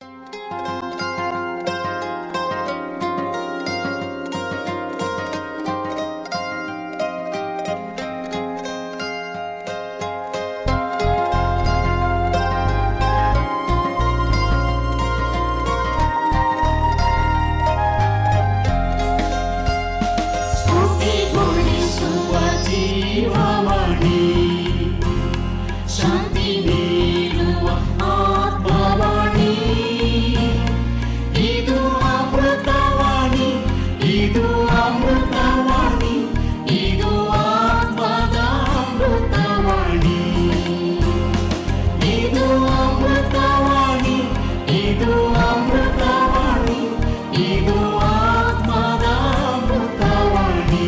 ಸ್ತುತಿಗೊಳಿಸುವ ಜೀವವಾಣಿ ಶಾಂತಿ ನೀಡುವ ಆತ್ಮವಾಣಿ ಇದು ಅಮೃತವಾಣಿ ಇದು ಅಮೃತವಾಣಿ ಇದು ಆತ್ಮದ ಅಮೃತವಾಣಿ ಇದು ಅಮೃತವಾಣಿ ಇದು ಅಮೃತವಾಣಿ ಇದು ಆತ್ಮದ ಅಮೃತವಾಣಿ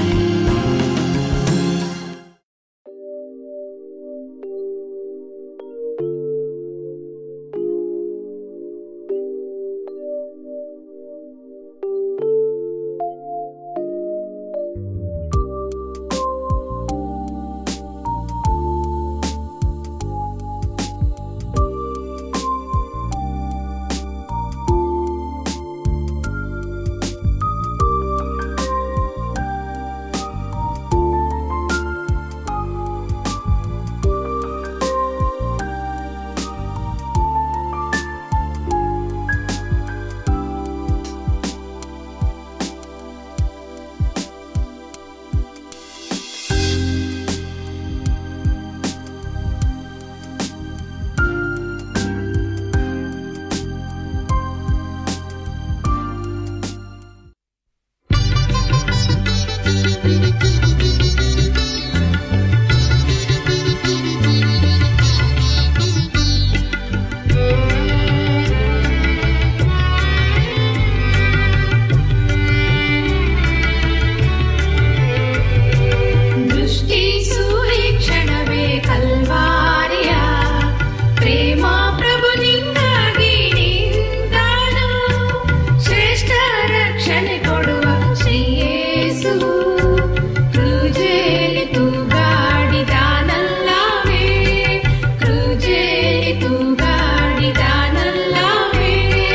ದೃಷ್ಟಿ ಸೂರೀಕ್ಷಣವೇ ಕಲ್ವಾರಿಯ ಪ್ರೇಮ ಪ್ರಭು ನಿಂಗಾಗಿ ನಿಂತಾನು ಶ್ರೇಷ್ಠ ರಕ್ಷಣೆ ಕೊಡುವ ಶ್ರೀಯೇಸು ಕ್ರೂಜೇಲಿ ತೂಗಾಡಿದಾನಲ್ಲವೇ ಕ್ರೂಜೇಲಿ ತೂಗಾಡಿದಾನಲ್ಲವೇ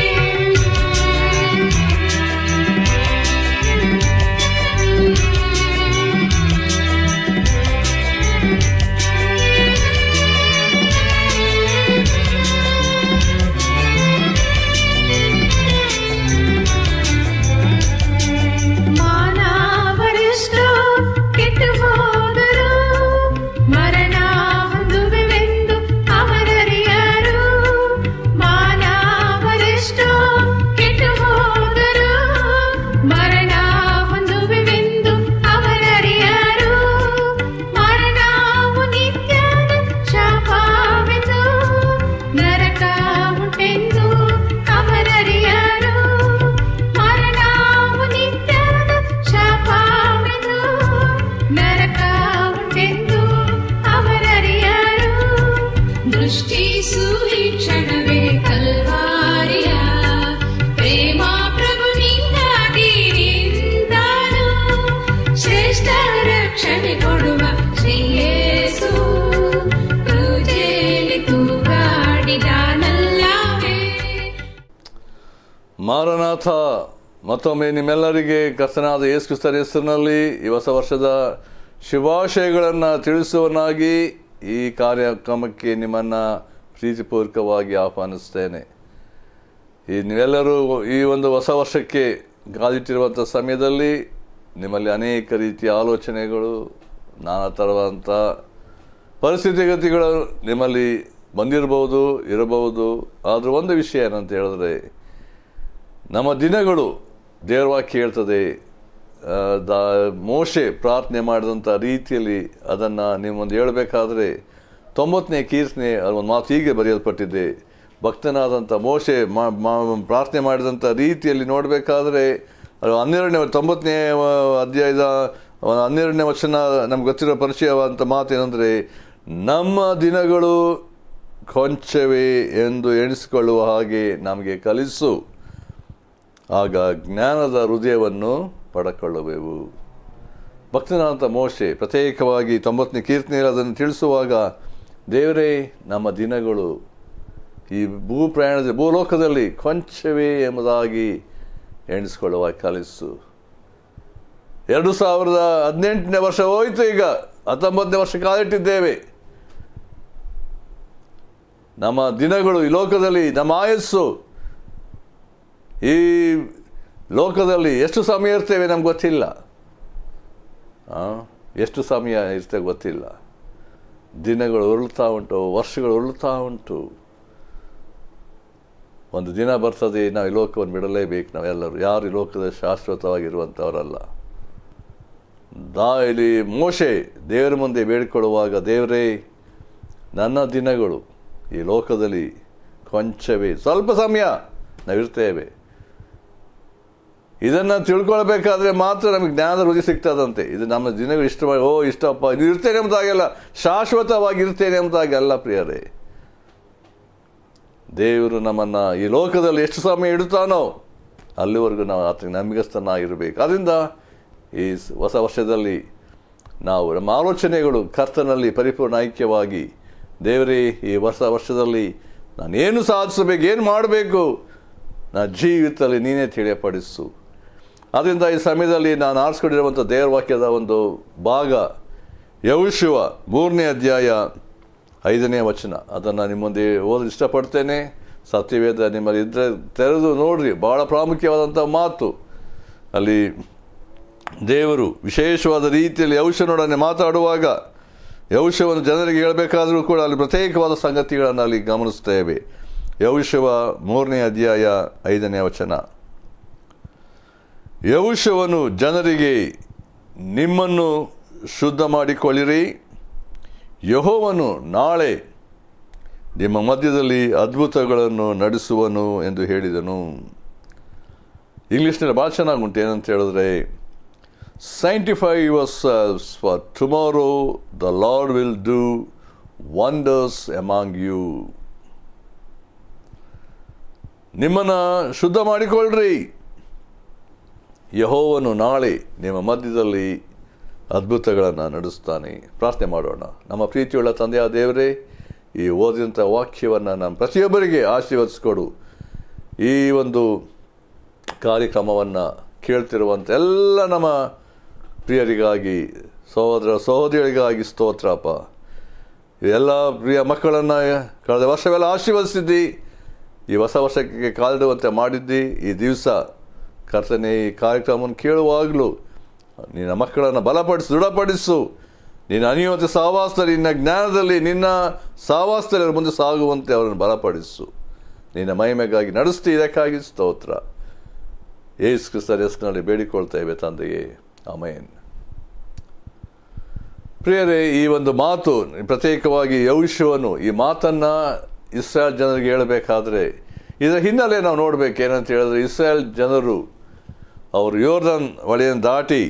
ಮಾನವರೆಷ್ಟೋ ಕೆಟ್ಟು ಹೋದರು ಮರಣ ಹೊಂದುವೆವೆಂದು ಅವರರಿಯರು ಮಾನವರೆಷ್ಟೋ ಕೆಟ್ಟು ಹೋದರು ಮರಣ ಹೊಂದುವೆವೆಂದು ಅವರರಿಯರು ಮರಣವು ನಿತ್ಯದ ಶಾಪವೆಂದು ನರಕ ಉಂಟೆಂದು ಅವರರಿಯರು ಮರಣವು ನಿತ್ಯದ ಶಾಪವೆಂದು ನರಕ ಉಂಟೆಂದು ಅವರರಿಯರು ದೃಷ್ಟಿ ಸೂರೀಕ್ಷಣವೇ ಕಲ್ವಾರಿಯ ಪ್ರೇಮ ಪ್ರಭು ನಿಂಗಾಗಿ ನಿಂತಾನು ಶ್ರೇಷ್ಠ ರಕ್ಷಣೆ ಕೊಡುವ ಶ್ರೀಯೇಸು ಕ್ರೂಜೇಲಿ ತೂಗಾಡಿದಾನಲ್ಲವೇ ಮಾರನಾಥ ಮತ್ತೊಮ್ಮೆ ನಿಮ್ಮೆಲ್ಲರಿಗೆ ಕರ್ತನಾದ ಯೇಸು ಕ್ರಿಸ್ತರ ಹೆಸರಿನಲ್ಲಿ ಈ ಹೊಸ ವರ್ಷದ ಶುಭಾಶಯಗಳನ್ನು ತಿಳಿಸುವನಾಗಿ ಈ ಕಾರ್ಯಕ್ರಮಕ್ಕೆ ನಿಮ್ಮನ್ನು ಪ್ರೀತಿಪೂರ್ವಕವಾಗಿ ಆಹ್ವಾನಿಸ್ತೇನೆ ಈ ನೀವೆಲ್ಲರೂ ಈ ಒಂದು ಹೊಸ ವರ್ಷಕ್ಕೆ ಕಾದಿಟ್ಟಿರುವಂಥ ಸಮಯದಲ್ಲಿ ನಿಮ್ಮಲ್ಲಿ ಅನೇಕ ರೀತಿಯ ಆಲೋಚನೆಗಳು ನಾನಾ ಥರವಾದಂಥ ಪರಿಸ್ಥಿತಿಗತಿಗಳು ನಿಮ್ಮಲ್ಲಿ ಬಂದಿರಬಹುದು ಇರಬಹುದು ಆದರೂ ಒಂದು ವಿಷಯ ಏನಂತ ಹೇಳಿದ್ರೆ ನಮ್ಮ ದಿನಗಳು ದೇವರ ವಾಕ್ಯ ಹೇಳ್ತದೆ ಆ, ದ ಮೋಶೆ ಪ್ರಾರ್ಥನೆ ಮಾಡಿದಂಥ ರೀತಿಯಲ್ಲಿ ಅದನ್ನು ನಿಮ್ಮೊಂದು ಹೇಳಬೇಕಾದ್ರೆ ತೊಂಬತ್ತನೇ ಕೀರ್ತನೆ ಅಲ್ಲಿ ಒಂದು ಮಾತು ಹೀಗೆ ಬರೆಯಲ್ಪಟ್ಟಿದೆ ಭಕ್ತನಾದಂಥ ಮೋಶೆ ಮಾ- ಮಾ- ಪ್ರಾರ್ಥನೆ ಮಾಡಿದಂಥ ರೀತಿಯಲ್ಲಿ ನೋಡಬೇಕಾದ್ರೆ ಅದು ಹನ್ನೆರಡನೇ ತೊಂಬತ್ತನೇ ಅಧ್ಯಾಯದ ಹನ್ನೆರಡನೇ ವಚನ ನಮ್ಗೆ ಗೊತ್ತಿರೋ ಪರಿಚಯವಾದಂಥ ಮಾತು ಏನಂದರೆ ನಮ್ಮ ದಿನಗಳು ಕೊಂಚವೇ ಎಂದು ಎಣಿಸಿಕೊಳ್ಳುವ ಹಾಗೆ ನಮಗೆ ಕಲಿಸು ಆಗ ಜ್ಞಾನದ ಹೃದಯವನ್ನು ಪಡಕೊಳ್ಳುವೆವು ಭಕ್ತನಾದಂಥ ಮೋಶೆ ಪ್ರತ್ಯೇಕವಾಗಿ ತೊಂಬತ್ತನೇ ಕೀರ್ತನೆಯಲ್ಲಿ ಅದನ್ನು ತಿಳಿಸುವಾಗ ದೇವರೇ ನಮ್ಮ ದಿನಗಳು ಈ ಭೂ ಪ್ರಯಾಣದ ಭೂಲೋಕದಲ್ಲಿ ಕೊಂಚವೇ ಎಂಬುದಾಗಿ ಎಣಿಸ್ಕೊಳ್ಳುವ ಕಲಿಸು ಎರಡು ಸಾವಿರದ ಹದಿನೆಂಟನೇ ವರ್ಷ ಹೋಯಿತು ಈಗ ಹತ್ತೊಂಬತ್ತನೇ ವರ್ಷ ಕಾಲಿಟ್ಟಿದ್ದೇವೆ ನಮ್ಮ ದಿನಗಳು ಈ ಲೋಕದಲ್ಲಿ ನಮ್ಮ ಆಯಸ್ಸು ಈ ಲೋಕದಲ್ಲಿ ಎಷ್ಟು ಸಮಯ ಇರ್ತೇವೆ ನಮ್ಗೆ ಗೊತ್ತಿಲ್ಲ ಆ? ಎಷ್ಟು ಸಮಯ ಇರ್ತೇವೆ ಗೊತ್ತಿಲ್ಲ ದಿನಗಳು ಉರುಳ್ತಾ ಉಂಟು ವರ್ಷಗಳು ಉರುಳ್ತಾ ಉಂಟು ಒಂದು ದಿನ ಬರ್ತದೆ ನಾವು ಈ ಲೋಕವನ್ನು ಬಿಡಲೇಬೇಕು ನಾವೆಲ್ಲರೂ ಯಾರು ಈ ಲೋಕದಲ್ಲಿ ಶಾಶ್ವತವಾಗಿರುವಂಥವರಲ್ಲ ದಾಯಿಲಿ ಮೋಶೆ ದೇವರ ಮುಂದೆ ಬೇಡಿಕೊಳ್ಳುವಾಗ ದೇವರೇ ನನ್ನ ದಿನಗಳು ಈ ಲೋಕದಲ್ಲಿ ಕೊಂಚವೇ ಸ್ವಲ್ಪ ಸಮಯ ನಾವಿರ್ತೇವೆ ಇದನ್ನು ತಿಳ್ಕೊಳ್ಬೇಕಾದ್ರೆ ಮಾತ್ರ ನಮಗೆ ಜ್ಞಾನದ ರುಚಿ ಸಿಗ್ತದಂತೆ ಇದು ನಮ್ಮ ದಿನಗಳು ಇಷ್ಟವಾಗಿ ಓ ಇಷ್ಟಪ್ಪ ಇದು ಇರ್ತೇನೆ ಎಂಬುದಾಗೆಲ್ಲ ಶಾಶ್ವತವಾಗಿ ಇರ್ತೇನೆ ಎಂಬುದಾಗೆಲ್ಲ ಪ್ರಿಯರೇ ದೇವರು ನಮ್ಮನ್ನು ಈ ಲೋಕದಲ್ಲಿ ಎಷ್ಟು ಸಮಯ ಇಡುತ್ತಾನೋ ಅಲ್ಲಿವರೆಗೂ ನಾವು ಆತನಿಗೆ ನಂಬಿಗಸ್ತನಾಗಿರಬೇಕು ಅದರಿಂದ ಈ ಸ- ಹೊಸ ವರ್ಷದಲ್ಲಿ ನಾವು ನಮ್ಮ ಆಲೋಚನೆಗಳು ಕರ್ತನಲ್ಲಿ ಪರಿಪೂರ್ಣ ಐಕ್ಯವಾಗಿ ದೇವರೇ ಈ ಹೊಸ ವರ್ಷದಲ್ಲಿ ನಾನೇನು ಸಾಧಿಸಬೇಕು ಏನು ಮಾಡಬೇಕು ನನ್ನ ಜೀವಿತದಲ್ಲಿ ನೀನೇ ತಿಳಿಯಪಡಿಸು ಅದರಿಂದ ಈ ಸಮಯದಲ್ಲಿ ನಾನು ಆರಿಸ್ಕೊಂಡಿರುವಂಥ ದೇವರ ವಾಕ್ಯದ ಒಂದು ಭಾಗ ಯೌಶುವ ಮೂರನೇ ಅಧ್ಯಾಯ ಐದನೇ ವಚನ ಅದನ್ನು ನಿಮ್ಮ ಮುಂದೆ ಓದಲು ಇಷ್ಟಪಡ್ತೇನೆ ಸತ್ಯವೇದ ನಿಮ್ಮಲ್ಲಿ ಇದ್ದರೆ ತೆರೆದು ನೋಡ್ರಿ ಭಾಳ ಪ್ರಾಮುಖ್ಯವಾದಂಥ ಮಾತು ಅಲ್ಲಿ ದೇವರು ವಿಶೇಷವಾದ ರೀತಿಯಲ್ಲಿ ಯೌಶನೊಡನೆ ಮಾತಾಡುವಾಗ ಯೌಶವನ್ನು ಜನರಿಗೆ ಹೇಳಬೇಕಾದರೂ ಕೂಡ ಅಲ್ಲಿ ಪ್ರತ್ಯೇಕವಾದ ಸಂಗತಿಗಳನ್ನು ಅಲ್ಲಿ ಗಮನಿಸ್ತೇವೆ ಯೌಶವ ಮೂರನೇ ಅಧ್ಯಾಯ ಐದನೇ ವಚನ ಯೌಶವನು ಜನರಿಗೆ ನಿಮ್ಮನ್ನು ಶುದ್ಧ ಮಾಡಿಕೊಳ್ಳಿರಿ ಯಹೋವನು ನಾಳೆ ನಿಮ್ಮ ಮಧ್ಯದಲ್ಲಿ ಅದ್ಭುತಗಳನ್ನು ನಡೆಸುವನು ಎಂದು ಹೇಳಿದನು ಇಂಗ್ಲೀಷ್ನಲ್ಲಿ ಭಾಳ ಚೆನ್ನಾಗಿ ಉಂಟು ಏನಂತ ಹೇಳಿದ್ರೆ sanctify yourselves for tomorrow the Lord will do wonders among you ನಿಮ್ಮನ್ನು ಶುದ್ಧ ಮಾಡಿಕೊಳ್ಳ್ರಿ ಯಹೋವನು ನಾಳೆ ನಿಮ್ಮ ಮಧ್ಯದಲ್ಲಿ ಅದ್ಭುತಗಳನ್ನು ನಡೆಸ್ತಾನೆ ಪ್ರಾರ್ಥನೆ ಮಾಡೋಣ ನಮ್ಮ ಪ್ರೀತಿಯುಳ್ಳ ತಂದೆಯ ದೇವರೇ ಈ ಓದಿದಂಥ ವಾಕ್ಯವನ್ನು ನಮ್ಮ ಪ್ರತಿಯೊಬ್ಬರಿಗೆ ಆಶೀರ್ವದಿಸ್ಕೊಡು ಈ ಒಂದು ಕಾರ್ಯಕ್ರಮವನ್ನು ಕೇಳ್ತಿರುವಂಥ ಎಲ್ಲ ನಮ್ಮ ಪ್ರಿಯರಿಗಾಗಿ ಸಹೋದರ ಸಹೋದರಿಗಳಿಗಾಗಿ ಸ್ತೋತ್ರಪ್ಪ ಎಲ್ಲ ಪ್ರಿಯ ಮಕ್ಕಳನ್ನು ಕಳೆದ ವರ್ಷವೆಲ್ಲ ಆಶೀರ್ವದಿಸಿದ್ದಿ ಈ ಹೊಸ ವರ್ಷಕ್ಕೆ ಕಾಲಿಡುವಂತೆ ಮಾಡಿದ್ದಿ ಈ ದಿವಸ ಕರ್ತನೆ ಈ ಕಾರ್ಯಕ್ರಮವನ್ನು ಕೇಳುವಾಗಲೂ ನಿನ್ನ ಮಕ್ಕಳನ್ನು ಬಲಪಡಿಸು ದೃಢಪಡಿಸು ನಿನ್ನ ಅನಿಯೋತ ಸಹವಾಸದಲ್ಲಿ ನಿನ್ನ ಜ್ಞಾನದಲ್ಲಿ ನಿನ್ನ ಸಹವಾಸದಲ್ಲಿ ಅವ್ರ ಮುಂದೆ ಸಾಗುವಂತೆ ಅವರನ್ನು ಬಲಪಡಿಸು ನಿನ್ನ ಮಹಿಮೆಗಾಗಿ ನಡೆಸ್ತಿ ಇದಕ್ಕಾಗಿ ಸ್ತೋತ್ರ ಏಸು ಕ್ರಿಸ್ತರ ಹೆಸರಿನಲ್ಲಿ ಬೇಡಿಕೊಳ್ತೇವೆ ತಂದೆಯೇ ಅಮೇನ್ ಪ್ರಿಯರೇ ಈ ಒಂದು ಮಾತು ಪ್ರತ್ಯೇಕವಾಗಿ ಯೌಶವನು ಈ ಮಾತನ್ನ ಇಸ್ರಾಯೇಲ್ ಜನರಿಗೆ ಹೇಳಬೇಕಾದ್ರೆ ಇದರ ಹಿನ್ನೆಲೆ ನಾವು ನೋಡ್ಬೇಕು ಏನಂತ ಹೇಳಿದ್ರೆ ಇಸ್ರಾಯೇಲ್ ಜನರು ಅವರು ಯೋರ್ದನ್ ಹೊಳೆಯನ್ನು ದಾಟಿ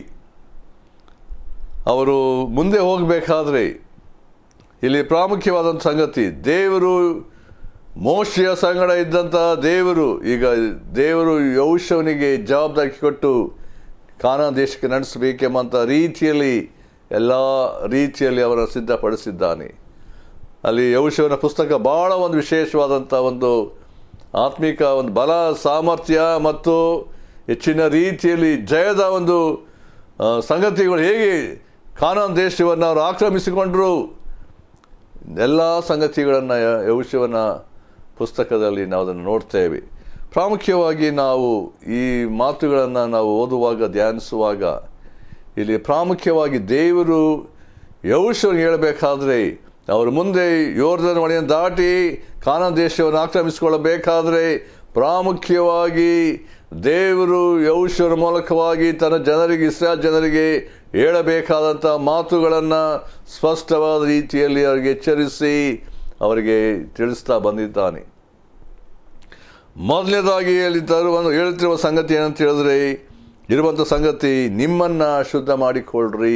ಅವರು ಮುಂದೆ ಹೋಗಬೇಕಾದ್ರೆ ಇಲ್ಲಿ ಪ್ರಾಮುಖ್ಯವಾದಂಥ ಸಂಗತಿ ದೇವರು ಮೋಶೆಯ ಸಂಗಡ ಇದ್ದಂಥ ದೇವರು ಈಗ ದೇವರು ಯೌಶವನಿಗೆ ಜವಾಬ್ದಾರಿ ಕೊಟ್ಟು ಕಾನಾ ದೇಶಕ್ಕೆ ನಡೆಸಬೇಕೆಂಬಂಥ ರೀತಿಯಲ್ಲಿ ಎಲ್ಲ ರೀತಿಯಲ್ಲಿ ಅವರ ಸಿದ್ಧಪಡಿಸಿದ್ದಾನೆ ಅಲ್ಲಿ ಯೌಶವನ ಪುಸ್ತಕ ಬಹಳ ಒಂದು ವಿಶೇಷವಾದಂಥ ಒಂದು ಆತ್ಮಿಕ ಒಂದು ಬಲ ಸಾಮರ್ಥ್ಯ ಮತ್ತು ಹೆಚ್ಚಿನ ರೀತಿಯಲ್ಲಿ ಜಯದ ಒಂದು ಆ, ಸಂಗತಿಗಳು ಹೇಗೆ ಕಾನಾನ್ ದೇಶವನ್ನು ಅವರು ಆಕ್ರಮಿಸಿಕೊಂಡರು ಎಲ್ಲ ಸಂಗತಿಗಳನ್ನು ಯೌಶವನ ಪುಸ್ತಕದಲ್ಲಿ ನಾವು ಅದನ್ನು ನೋಡ್ತೇವೆ ಪ್ರಾಮುಖ್ಯವಾಗಿ ನಾವು ಈ ಮಾತುಗಳನ್ನು ನಾವು ಓದುವಾಗ ಧ್ಯಾನಿಸುವಾಗ ಇಲ್ಲಿ ಪ್ರಾಮುಖ್ಯವಾಗಿ ದೇವರು ಯೌಶವನಿಗೆ ಹೇಳಬೇಕಾದ್ರೆ ಅವರು ಮುಂದೆ ಯೋರ್ಧನ ಹೊಳೆಯನ್ನು ದಾಟಿ ಕಾನ ದೇಶವನ್ನು ಆಕ್ರಮಿಸಿಕೊಳ್ಳಬೇಕಾದ್ರೆ ಪ್ರಾಮುಖ್ಯವಾಗಿ ದೇವರು ಯೌಶವನ ಮೂಲಕವಾಗಿ ತನ್ನ ಜನರಿಗೆ ಇಸ್ರಾಯೇಲ್ ಜನರಿಗೆ ಹೇಳಬೇಕಾದಂಥ ಮಾತುಗಳನ್ನು ಸ್ಪಷ್ಟವಾದ ರೀತಿಯಲ್ಲಿ ಅವರಿಗೆ ಎಚ್ಚರಿಸಿ ಅವರಿಗೆ ತಿಳಿಸ್ತಾ ಬಂದಿದ್ದಾನೆ ಮೊದಲನೇದಾಗಿ ಅಲ್ಲಿ ತರುವ ಹೇಳ್ತಿರುವ ಸಂಗತಿ ಏನಂತ ಹೇಳಿದ್ರೆ ಇರುವಂಥ ಸಂಗತಿ ನಿಮ್ಮನ್ನ ಶುದ್ಧ ಮಾಡಿಕೊಳ್ಳ್ರಿ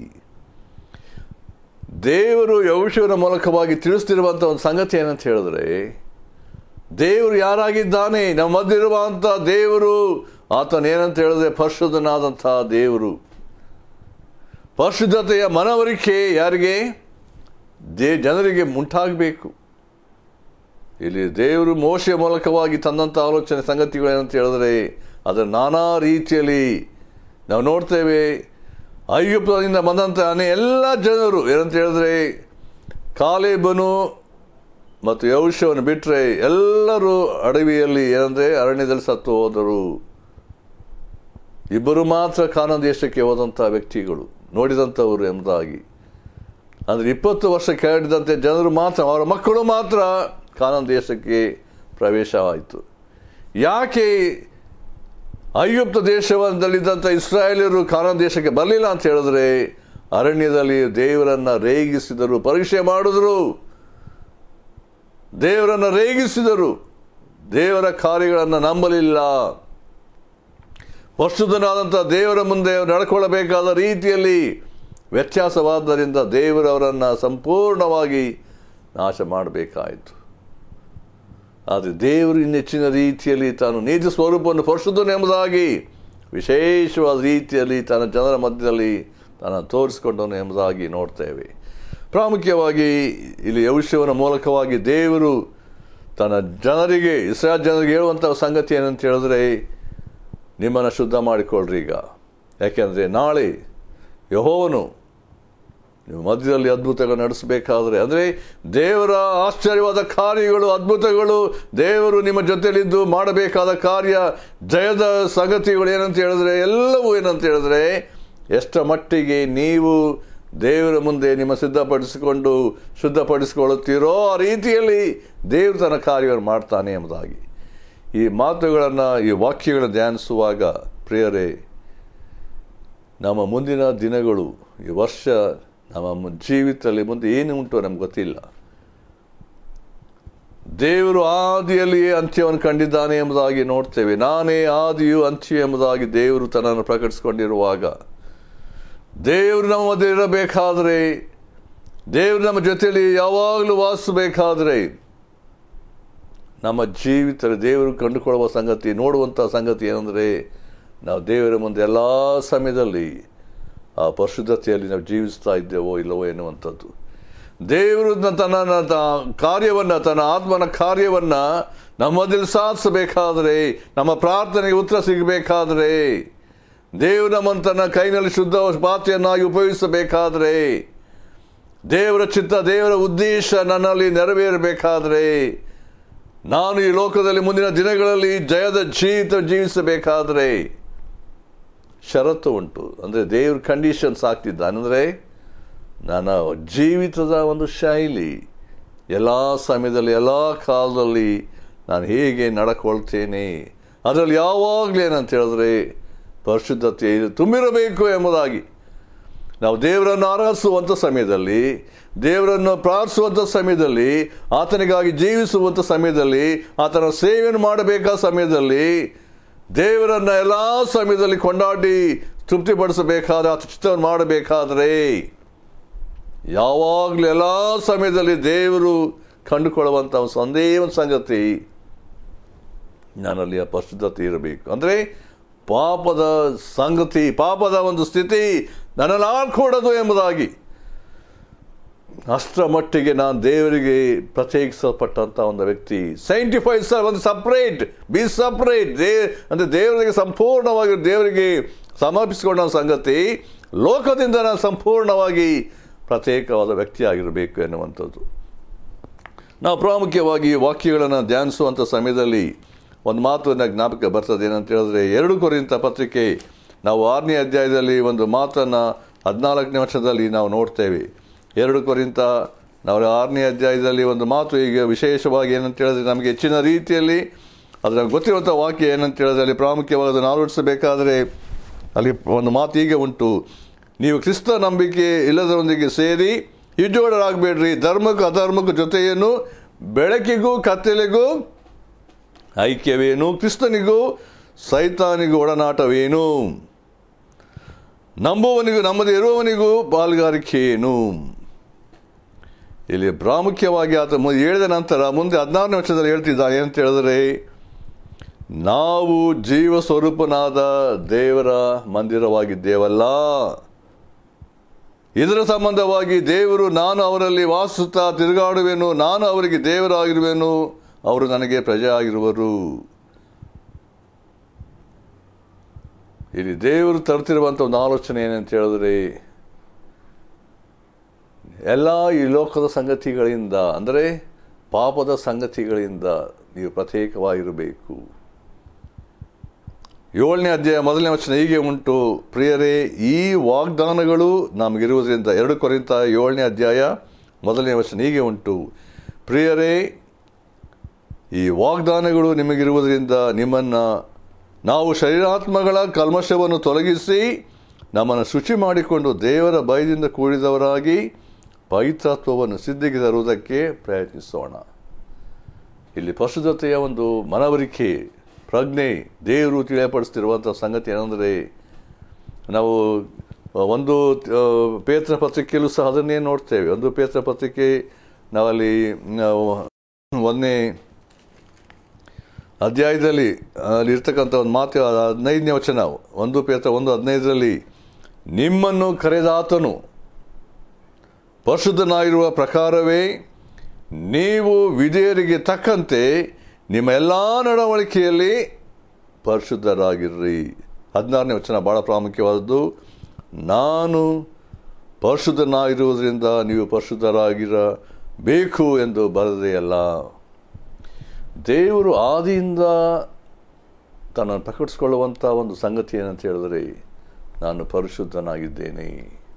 ದೇವರು ಯೌಶವನ ಮೂಲಕವಾಗಿ ತಿಳಿಸ್ತಿರುವಂಥ ಒಂದು ಸಂಗತಿ ಏನಂತ ಹೇಳಿದ್ರೆ ದೇವರು ಯಾರಾಗಿದ್ದಾನೆ ನಮ್ಮ ಮಧ್ಯೆ ದೇವರು ಆತನ ಏನಂತ ಹೇಳಿದ್ರೆ ಪರಿಶುದ್ಧನಾದಂಥ ದೇವರು ಪರಿಶುದ್ಧತೆಯ ಮನವರಿಕೆ ಯಾರಿಗೆ ದೇ ಜನರಿಗೆ ಉಂಟಾಗಬೇಕು ಇಲ್ಲಿ ದೇವರು ಮೋಶೆಯ ಮೂಲಕವಾಗಿ ತಂದಂಥ ಆಲೋಚನೆ ಸಂಗತಿಗಳು ಏನಂತ ಹೇಳಿದ್ರೆ ಅದರ ನಾನಾ ರೀತಿಯಲ್ಲಿ ನಾವು ನೋಡ್ತೇವೆ ಐಗುಪ್ತದಿಂದ ಬಂದಂಥ ಅನೇ ಎಲ್ಲ ಜನರು ಏನಂತ ಹೇಳಿದ್ರೆ ಕಾಲೇಬನು ಮತ್ತು ಯೌಶವನ್ನು ಬಿಟ್ಟರೆ ಎಲ್ಲರೂ ಅಡವಿಯಲ್ಲಿ ಏನಂದರೆ ಅರಣ್ಯದಲ್ಲಿ ಸತ್ತು ಹೋದರು ಇಬ್ಬರು ಮಾತ್ರ ಕಾನಾನ್ ದೇಶಕ್ಕೆ ಹೋದಂಥ ವ್ಯಕ್ತಿಗಳು ನೋಡಿದಂಥವರು ಎಂಬುದಾಗಿ ಅಂದರೆ ಇಪ್ಪತ್ತು ವರ್ಷ ಕೆಳಡಿದಂತೆ ಜನರು ಮಾತ್ರ ಅವರ ಮಕ್ಕಳು ಮಾತ್ರ ಕಾನಾನ್ ದೇಶಕ್ಕೆ ಪ್ರವೇಶವಾಯಿತು ಯಾಕೆ ಐಗುಪ್ತ ದೇಶದಲ್ಲಿದ್ದಂಥ ಇಸ್ರಾಯೇಲರು ಕಾನಾನ್ ದೇಶಕ್ಕೆ ಬರಲಿಲ್ಲ ಅಂತ ಹೇಳಿದ್ರೆ ಅರಣ್ಯದಲ್ಲಿ ದೇವರನ್ನು ರೇಗಿಸಿದರು ಪರೀಕ್ಷೆ ಮಾಡಿದ್ರು ದೇವರನ್ನು ರೇಗಿಸಿದರು ದೇವರ ಕಾರ್ಯಗಳನ್ನು ನಂಬಲಿಲ್ಲ ವರ್ಷದನಾದಂಥ ದೇವರ ಮುಂದೆ ನಡ್ಕೊಳ್ಳಬೇಕಾದ ರೀತಿಯಲ್ಲಿ ವ್ಯತ್ಯಾಸವಾದ್ದರಿಂದ ದೇವರವರನ್ನು ಸಂಪೂರ್ಣವಾಗಿ ನಾಶ ಮಾಡಬೇಕಾಯಿತು ಆದರೆ ದೇವರು ಇನ್ನೆಚ್ಚಿನ ರೀತಿಯಲ್ಲಿ ತಾನು ನೀತಿ ಸ್ವರೂಪವನ್ನು ಪರಿಶುದ್ಧನು ಎಂಬುದಾಗಿ ವಿಶೇಷವಾದ ರೀತಿಯಲ್ಲಿ ತನ್ನ ಜನರ ಮಧ್ಯದಲ್ಲಿ ತಾನು ತೋರಿಸಿಕೊಂಡನು ಎಂಬುದಾಗಿ ನೋಡ್ತೇವೆ ಪ್ರಾಮುಖ್ಯವಾಗಿ ಇಲ್ಲಿ ಯೌಶ್ಯವನ ಮೂಲಕವಾಗಿ ದೇವರು ತನ್ನ ಜನರಿಗೆ ಇಸ್ರಾಯೇಲ್ ಜನರಿಗೆ ಹೇಳುವಂಥ ಸಂಗತಿ ಏನಂತ ಹೇಳಿದ್ರೆ ನಿಮ್ಮನ್ನು ಶುದ್ಧ ಮಾಡಿಕೊಳ್ಳ್ರಿ ಈಗ ಯಾಕೆಂದರೆ ನಾಳೆ ಯಹೋವನು ನೀವು ಮಧ್ಯದಲ್ಲಿ ಅದ್ಭುತಗಳು ನಡೆಸಬೇಕಾದ್ರೆ ಅಂದರೆ ದೇವರ ಆಶ್ಚರ್ಯವಾದ ಕಾರ್ಯಗಳು ಅದ್ಭುತಗಳು ದೇವರು ನಿಮ್ಮ ಜೊತೆಲಿದ್ದು ಮಾಡಬೇಕಾದ ಕಾರ್ಯ ಜಯದ ಸಂಗತಿಗಳು ಏನಂತ ಹೇಳಿದ್ರೆ ಎಲ್ಲವೂ ಏನಂತ ಹೇಳಿದ್ರೆ ಎಷ್ಟರ ಮಟ್ಟಿಗೆ ನೀವು ದೇವರ ಮುಂದೆ ನಿಮ್ಮ ಸಿದ್ಧಪಡಿಸಿಕೊಂಡು ಶುದ್ಧಪಡಿಸಿಕೊಳ್ಳುತ್ತೀರೋ ಆ ರೀತಿಯಲ್ಲಿ ದೇವರು ತನ್ನ ಕಾರ್ಯವನ್ನು ಮಾಡ್ತಾನೆ ಎಂಬುದಾಗಿ ಈ ಮಾತುಗಳನ್ನು ಈ ವಾಕ್ಯಗಳನ್ನು ಧ್ಯಾನಿಸುವಾಗ ಪ್ರಿಯರೇ ನಮ್ಮ ಮುಂದಿನ ದಿನಗಳು ಈ ವರ್ಷ ನಮ್ಮ ಮು- ಜೀವಿತದಲ್ಲಿ ಮುಂದೆ ಏನು ಉಂಟು ನಮ್ಗೆ ಗೊತ್ತಿಲ್ಲ ದೇವರು ಆದಿಯಲ್ಲಿಯೇ ಅಂತ್ಯವನ್ನು ಕಂಡಿದ್ದಾನೆ ಎಂಬುದಾಗಿ ನೋಡ್ತೇವೆ ನಾನೇ ಆದಿಯು ಅಂತ್ಯ ಎಂಬುದಾಗಿ ದೇವರು ತನ್ನನ್ನು ಪ್ರಕಟಿಸಿಕೊಂಡಿರುವಾಗ ದೇವರು ನಮ್ಮ ಮಧ್ಯೆ ಇರಬೇಕಾದ್ರೆ ದೇವರು ನಮ್ಮ ಜೊತೆಯಲ್ಲಿ ಯಾವಾಗಲೂ ವಾಸಿಸಬೇಕಾದ್ರೆ ನಮ್ಮ ಜೀವಿತದಲ್ಲಿ ದೇವರು ಕಂಡುಕೊಳ್ಳುವ ಸಂಗತಿ ನೋಡುವಂಥ ಸಂಗತಿ ಏನಂದರೆ ನಾವು ದೇವರ ಮುಂದೆ ಎಲ್ಲ ಸಮಯದಲ್ಲಿ ಆ ಪರಿಶುದ್ಧತೆಯಲ್ಲಿ ನಾವು ಜೀವಿಸ್ತಾ ಇದ್ದೇವೋ ಇಲ್ಲವೋ ಎನ್ನುವಂಥದ್ದು ದೇವರು ತನ್ನ ಕಾರ್ಯವನ್ನು ತನ್ನ ಆತ್ಮನ ಕಾರ್ಯವನ್ನು ನಮ್ಮದಲ್ಲಿ ಸಾಧಿಸಬೇಕಾದರೆ ನಮ್ಮ ಪ್ರಾರ್ಥನೆಗೆ ಉತ್ತರ ಸಿಗಬೇಕಾದರೆ ದೇವರು ನಮ್ಮನ್ನು ತನ್ನ ಕೈನಲ್ಲಿ ಶುದ್ಧ ಪಾತ್ರೆಯನ್ನಾಗಿ ಉಪಯೋಗಿಸಬೇಕಾದರೆ ದೇವರ ಚಿತ್ತ ದೇವರ ಉದ್ದೇಶ ನನ್ನಲ್ಲಿ ನೆರವೇರಬೇಕಾದರೆ ನಾನು ಈ ಲೋಕದಲ್ಲಿ ಮುಂದಿನ ದಿನಗಳಲ್ಲಿ ಜಯದ ಜೀವಿತ ಜೀವಿಸಬೇಕಾದರೆ ಷರತ್ತು ಉಂಟು ಅಂದರೆ ದೇವ್ರ ಕಂಡೀಷನ್ಸ್ ಆಗ್ತಿದ್ದಾನೆ ಅಂದರೆ ನನ್ನ ಜೀವಿತದ ಒಂದು ಶೈಲಿ ಎಲ್ಲ ಸಮಯದಲ್ಲಿ ಎಲ್ಲ ಕಾಲದಲ್ಲಿ ನಾನು ಹೇಗೆ ನಡ್ಕೊಳ್ತೇನೆ ಅದರಲ್ಲಿ ಯಾವಾಗಲೂ ಏನಂತ ಹೇಳಿದ್ರೆ ಪರಿಶುದ್ಧತೆ ತುಂಬಿರಬೇಕು ಎಂಬುದಾಗಿ ನಾವು ದೇವರನ್ನು ಆರಾಧಿಸುವಂಥ ಸಮಯದಲ್ಲಿ ದೇವರನ್ನು ಪ್ರಾರ್ಥಿಸುವಂಥ ಸಮಯದಲ್ಲಿ ಆತನಿಗಾಗಿ ಜೀವಿಸುವಂಥ ಸಮಯದಲ್ಲಿ ಆತನ ಸೇವೆಯನ್ನು ಮಾಡಬೇಕಾದ ಸಮಯದಲ್ಲಿ ದೇವರನ್ನು ಎಲ್ಲ ಸಮಯದಲ್ಲಿ ಕೊಂಡಾಡಿ ತೃಪ್ತಿಪಡಿಸಬೇಕಾದ್ರೆ ಆತ ಚಿತ್ತವನ್ನು ಮಾಡಬೇಕಾದರೆ ಯಾವಾಗಲೂ ಎಲ್ಲ ಸಮಯದಲ್ಲಿ ದೇವರು ಕಂಡುಕೊಳ್ಳುವಂಥ ಒಂದು ಒಂದೇ ಒಂದು ಸಂಗತಿ ನನ್ನಲ್ಲಿ ಆ ಪರಿಶುದ್ಧತೆ ಇರಬೇಕು ಅಂದರೆ ಪಾಪದ ಸಂಗತಿ ಪಾಪದ ಒಂದು ಸ್ಥಿತಿ ನನ್ನಲ್ಲಿ ಆಡ್ಕೊಡೋದು ಎಂಬುದಾಗಿ ಅಷ್ಟರ ಮಟ್ಟಿಗೆ ನಾನು ದೇವರಿಗೆ ಪ್ರತ್ಯೇಕಿಸಲ್ಪಟ್ಟಂಥ ಒಂದು ವ್ಯಕ್ತಿ ಸೈಂಟಿಫೈಡ್ ಸರ್ ಒಂದು ಸಪ್ರೇಟ್ ಬಿ ಸಪ್ರೇಟ್ ದೇ ಅಂದರೆ ದೇವರಿಗೆ ಸಂಪೂರ್ಣವಾಗಿ ದೇವರಿಗೆ ಸಮರ್ಪಿಸಿಕೊಂಡ ಸಂಗತಿ ಲೋಕದಿಂದ ನಾನು ಸಂಪೂರ್ಣವಾಗಿ ಪ್ರತ್ಯೇಕವಾದ ವ್ಯಕ್ತಿಯಾಗಿರಬೇಕು ಎನ್ನುವಂಥದ್ದು ನಾವು ಪ್ರಾಮುಖ್ಯವಾಗಿ ವಾಕ್ಯಗಳನ್ನು ಧ್ಯಾನಿಸುವಂಥ ಸಮಯದಲ್ಲಿ ಒಂದು ಮಾತನ್ನು ಜ್ಞಾಪಕ ಬರ್ತದೆ ಏನಂತ ಹೇಳಿದ್ರೆ ಎರಡು ಕೊರಿಂತ ಪತ್ರಿಕೆ ನಾವು ಆರನೇ ಅಧ್ಯಾಯದಲ್ಲಿ ಒಂದು ಮಾತನ್ನು ಹದಿನಾಲ್ಕನೇ ವರ್ಷದಲ್ಲಿ ನಾವು ನೋಡ್ತೇವೆ ಎರಡು ಕೊರಿಂತ ನಾವು ಆರನೇ ಅಧ್ಯಾಯದಲ್ಲಿ ಒಂದು ಮಾತು ಈಗ ವಿಶೇಷವಾಗಿ ಏನಂತ ಹೇಳಿದ್ರೆ ನಮಗೆ ಹೆಚ್ಚಿನ ರೀತಿಯಲ್ಲಿ ಅದರ ಗೊತ್ತಿರುವಂಥ ವಾಕ್ಯ ಏನಂತ ಹೇಳಿದ್ರೆ ಅಲ್ಲಿ ಪ್ರಾಮುಖ್ಯವಾಗಿ ಅದನ್ನು ಅಳವಡಿಸಬೇಕಾದರೆ ಅಲ್ಲಿ ಒಂದು ಮಾತು ಹೀಗೆ ಉಂಟು ನೀವು ಕ್ರಿಸ್ತ ನಂಬಿಕೆ ಇಲ್ಲದರೊಂದಿಗೆ ಸೇರಿ ಹಿಜ್ಜೋಡರಾಗಬೇಡ್ರಿ ಧರ್ಮಕ್ಕೂ ಅಧರ್ಮಕ್ಕೂ ಜೊತೆಯನ್ನು ಬೆಳಕಿಗೂ ಕತ್ತಲೆಗೂ ಐಕ್ಯವೇನು ಕ್ರಿಸ್ತನಿಗೂ ಸೈತಾನಿಗೂ ಒಡನಾಟವೇನು ನಂಬುವನಿಗೂ ನಮ್ಮದೇ ಇರುವವನಿಗೂ ಪಾಲ್ಗಾರಿಕೆ ಏನು ಇಲ್ಲಿ ಪ್ರಾಮುಖ್ಯವಾಗಿ ಆತ ಮು- ಹೇಳಿದ ನಂತರ ಮುಂದೆ ಹದಿನಾರನೇ ವರ್ಷದಲ್ಲಿ ಹೇಳ್ತಿದ್ದಾನೆ ಏನಂತ ಹೇಳಿದ್ರೆ ನಾವು ಜೀವ ಸ್ವರೂಪನಾದ ದೇವರ ಮಂದಿರವಾಗಿದ್ದೇವಲ್ಲ ಇದರ ಸಂಬಂಧವಾಗಿ ದೇವರು ನಾನು ಅವರಲ್ಲಿ ವಾಸಿಸುತ್ತಾ ತಿರುಗಾಡುವೆನು ನಾನು ಅವರಿಗೆ ದೇವರಾಗಿರುವೆನು ಅವರು ನನಗೆ ಪ್ರಜೆ ಆಗಿರುವರು ಇಲ್ಲಿ ದೇವರು ತರ್ತಿರುವಂಥ ಒಂದು ಆಲೋಚನೆ ಏನಂತ ಹೇಳಿದ್ರೆ ಎಲ್ಲ ಈ ಲೋಕದ ಸಂಗತಿಗಳಿಂದ ಅಂದರೆ ಪಾಪದ ಸಂಗತಿಗಳಿಂದ ನೀವು ಪ್ರತ್ಯೇಕವಾಗಿರಬೇಕು ಏಳನೇ ಅಧ್ಯಾಯ ಮೊದಲನೇ ವಚನ ಹೀಗೆ ಉಂಟು ಪ್ರಿಯರೇ ಈ ವಾಗ್ದಾನಗಳು ನಮಗಿರುವುದರಿಂದ ಎರಡು ಕೊರಿಂತ ಏಳನೇ ಅಧ್ಯಾಯ ಮೊದಲನೇ ವಚನ ಹೀಗೆ ಉಂಟು ಪ್ರಿಯರೇ ಈ ವಾಗ್ದಾನಗಳು ನಿಮಗಿರುವುದರಿಂದ ನಿಮ್ಮನ್ನು ನಾವು ಶರೀರಾತ್ಮಗಳ ಕಲ್ಮಶವನ್ನು ತೊಲಗಿಸಿ ನಮ್ಮನ್ನು ಶುಚಿ ಮಾಡಿಕೊಂಡು ದೇವರ ಭಯದಿಂದ ಕೂಡಿದವರಾಗಿ ಪವಿತ್ರತ್ವವನ್ನು ಸಿದ್ಧಿಗೆ ತರುವುದಕ್ಕೆ ಪ್ರಯತ್ನಿಸೋಣ ಇಲ್ಲಿ ಪರಿಶುದ್ಧತೆಯ ಒಂದು ಮನವರಿಕೆ ಪ್ರಜ್ಞೆ ದೇವರು ತಿಳಿಯಪಡಿಸ್ತಿರುವಂಥ ಸಂಗತಿ ಏನಂದರೆ ನಾವು ಒಂದು ಆ, ಪೇತ್ರ ಪತ್ರಿಕೆಯಲ್ಲೂ ಸಹ ಅದನ್ನೇ ನೋಡ್ತೇವೆ ಒಂದು ಪೇತ್ರ ಪತ್ರಿಕೆ ನಾವಲ್ಲಿ ನಾವು ಒಂದನೇ ಅಧ್ಯಾಯದಲ್ಲಿ ಅಲ್ಲಿ ಇರ್ತಕ್ಕಂಥ ಒಂದು ಮಾತು ಹದಿನೈದನೇ ವಚನ ಒಂದು ಪೇತ್ರ ಒಂದು ಹದಿನೈದರಲ್ಲಿ ನಿಮ್ಮನ್ನು ಕರೆದಾತನು ಪರಿಶುದ್ಧನಾಗಿರುವ ಪ್ರಕಾರವೇ ನೀವು ವಿಧೇಯರಿಗೆ ತಕ್ಕಂತೆ ನಿಮ್ಮ ಎಲ್ಲ ನಡವಳಿಕೆಯಲ್ಲಿ ಪರಿಶುದ್ಧರಾಗಿರ್ರಿ ಹದಿನಾರನೇ ವಚನ ಭಾಳ ಪ್ರಾಮುಖ್ಯವಾದದ್ದು ನಾನು ಪರಿಶುದ್ಧನಾಗಿರುವುದರಿಂದ ನೀವು ಪರಿಶುದ್ಧರಾಗಿರಬೇಕು ಎಂದು ಬರದೆಯಲ್ಲ ದೇವರು ಆದಿಯಿಂದ ತನ್ನನ್ನು ಪ್ರಕಟಿಸ್ಕೊಳ್ಳುವಂಥ ಒಂದು ಸಂಗತಿ ಏನಂತ ಹೇಳಿದರೆ ನಾನು ಪರಿಶುದ್ಧನಾಗಿದ್ದೇನೆ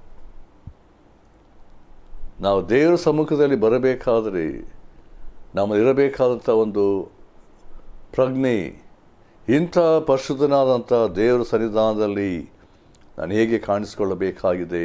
ನಾವು ದೇವರ ಸಮ್ಮುಖದಲ್ಲಿ ಬರಬೇಕಾದರೆ ನಮ್ಮ ಇರಬೇಕಾದಂಥ ಒಂದು ಪ್ರಜ್ಞೆ ಇಂಥ ಪರಿಶುದ್ಧನಾದಂಥ ದೇವರ ಸನ್ನಿಧಾನದಲ್ಲಿ ನಾನು ಹೇಗೆ ಕಾಣಿಸಿಕೊಳ್ಳಬೇಕಾಗಿದೆ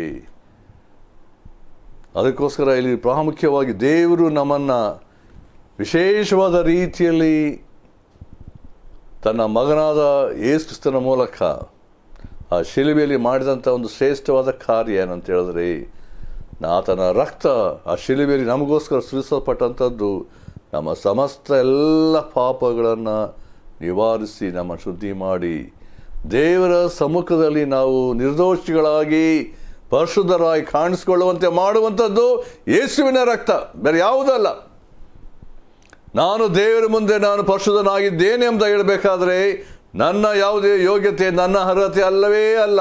ಅದಕ್ಕೋಸ್ಕರ ಇಲ್ಲಿ ಪ್ರಾಮುಖ್ಯವಾಗಿ ದೇವರು ನಮ್ಮನ್ನು ವಿಶೇಷವಾದ ರೀತಿಯಲ್ಲಿ ತನ್ನ ಮಗನಾದ ಯೇಸು ಕ್ರಿಸ್ತನ ಮೂಲಕ ಆ ಶಿಲುಬೆಯಲ್ಲಿ ಮಾಡಿದಂಥ ಒಂದು ಶ್ರೇಷ್ಠವಾದ ಕಾರ್ಯ ಏನಂತ ಹೇಳಿದ್ರೆ ಆತನ ರಕ್ತ ಆ ಶಿಲುಬೆಯಲ್ಲಿ ನಮಗೋಸ್ಕರ ಸುರಿಸಲ್ಪಟ್ಟಂಥದ್ದು ನಮ್ಮ ಸಮಸ್ತ ಎಲ್ಲ ಪಾಪಗಳನ್ನು ನಿವಾರಿಸಿ ನಮ್ಮ ಶುದ್ಧಿ ಮಾಡಿ ದೇವರ ಸಮ್ಮುಖದಲ್ಲಿ ನಾವು ನಿರ್ದೋಷಿಗಳಾಗಿ ಪರಿಶುದ್ಧರಾಗಿ ಕಾಣಿಸಿಕೊಳ್ಳುವಂತೆ ಮಾಡುವಂಥದ್ದು ಯೇಸುವಿನ ರಕ್ತ ಬೇರೆ ಯಾವುದಲ್ಲ ನಾನು ದೇವರ ಮುಂದೆ ನಾನು ಪರಿಶುದ್ಧನಾಗಿದ್ದೇನೆ ಅಂತ ಹೇಳಬೇಕಾದ್ರೆ ನನ್ನ ಯಾವುದೇ ಯೋಗ್ಯತೆ ನನ್ನ ಅರ್ಹತೆ ಅಲ್ಲವೇ ಅಲ್ಲ